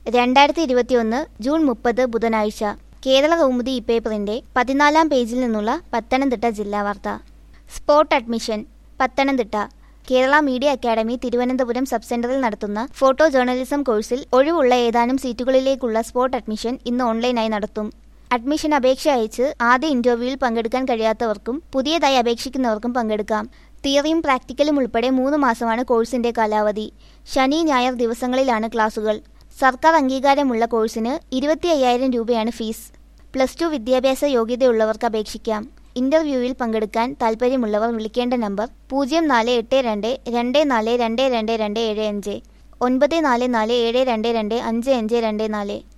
രണ്ടായിരത്തി ഇരുപത്തിയൊന്ന് ജൂൺ മുപ്പത് ബുധനാഴ്ച കേരള കൗമുദി ഇപ്പേപ്പറിന്റെ പതിനാലാം പേജിൽ നിന്നുള്ള പത്തനംതിട്ട ജില്ലാ വാർത്ത spot admission Pathanamthitta Kerala media academy Thiruvananthapuram sub സെന്ററിൽ നടത്തുന്ന ഫോട്ടോ ജേർണലിസം കോഴ്സിൽ ഒഴിവുള്ള ഏതാനും സീറ്റുകളിലേക്കുള്ള സ്പോട്ട് അഡ്മിഷൻ ഇന്ന് ഓൺലൈനായി നടത്തും അഡ്മിഷൻ അപേക്ഷ അയച്ച് ആദ്യ ഇന്റർവ്യൂവിൽ പങ്കെടുക്കാൻ കഴിയാത്തവർക്കും പുതിയതായി അപേക്ഷിക്കുന്നവർക്കും പങ്കെടുക്കാം തിയറിയും പ്രാക്ടിക്കലും ഉൾപ്പെടെ മൂന്ന് മാസമാണ് കോഴ്സിന്റെ കാലാവധി ശനി ഞായർ ദിവസങ്ങളിലാണ് ക്ലാസുകൾ സർക്കാർ അംഗീകാരമുള്ള കോഴ്സിന് ഇരുപത്തി അയ്യായിരം രൂപയാണ് ഫീസ് പ്ലസ് ടു വിദ്യാഭ്യാസ യോഗ്യതയുള്ളവർക്ക് അപേക്ഷിക്കാം ഇന്റർവ്യൂവിൽ പങ്കെടുക്കാൻ താൽപ്പര്യമുള്ളവർ വിളിക്കേണ്ട നമ്പർ പൂജ്യം നാല് എട്ട് രണ്ട് രണ്ട് നാല് രണ്ട് രണ്ട് രണ്ട് ഏഴ് അഞ്ച് ഒൻപത് നാല് നാല് ഏഴ് രണ്ട് രണ്ട് അഞ്ച് അഞ്ച് രണ്ട് നാല്